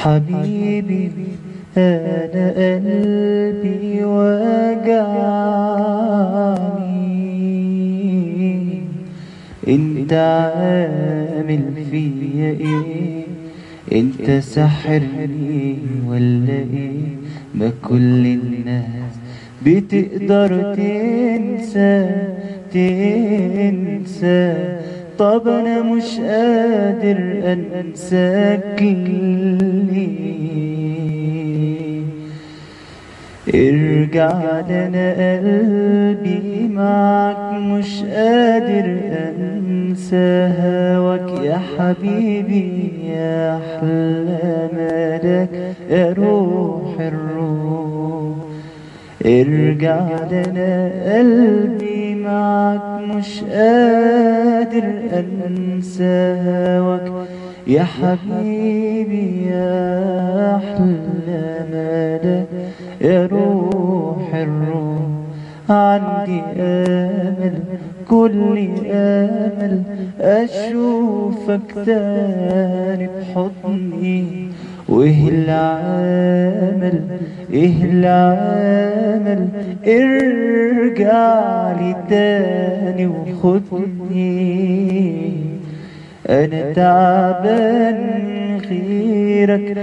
حبيبي أنا قلبي وجعني انت عامل فيا ايه انت ساحرني ولا ايه ما كل الناس بتقدر تنسى تنسى طب انا مش قادر انساك ليه ارجع لنا قلبي معك مش قادر انسى هواك يا حبيبي يا احلى ملاك يا روح الروح ارجع لنا قلبي معك مش قادر انسى هواك يا حبيبي يا احلى ملاك يا روح الروح عندي امل كل امل اشوفك تاني بحضني وايه العمل ايه العمل ارجع لي تاني وخدني انا تعبان من غيرك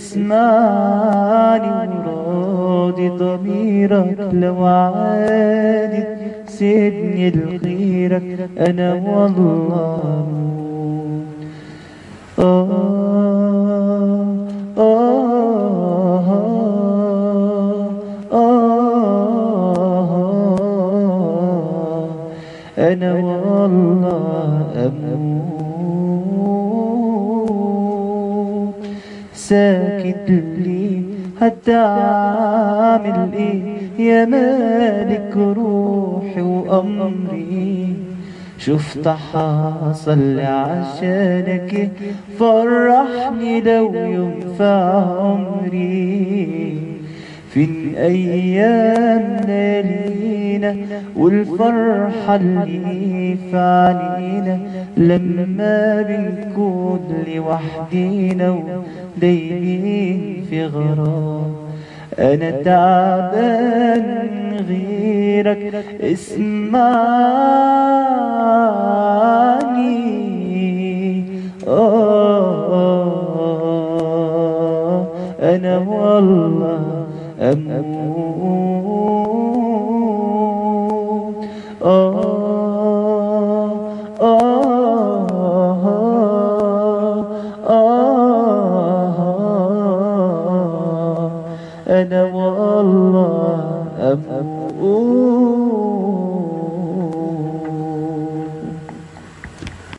اسمعني وراضي ضميرك لو عادي سيبني لغيرك انا والله آه آه آه أنا والله أموت ساكت لي هتعمل ايه يا مالك روحي وأمري شفت حصل عشانك فرحني لو ينفع عمري فين أيامنا لينا والفرحة اللي في علينا لما بنكون لوحدينا ودايبين في غرام أنا تعبان من غيرك اسمعني آه أنا والله أموت آه آه آه أنا والله أموت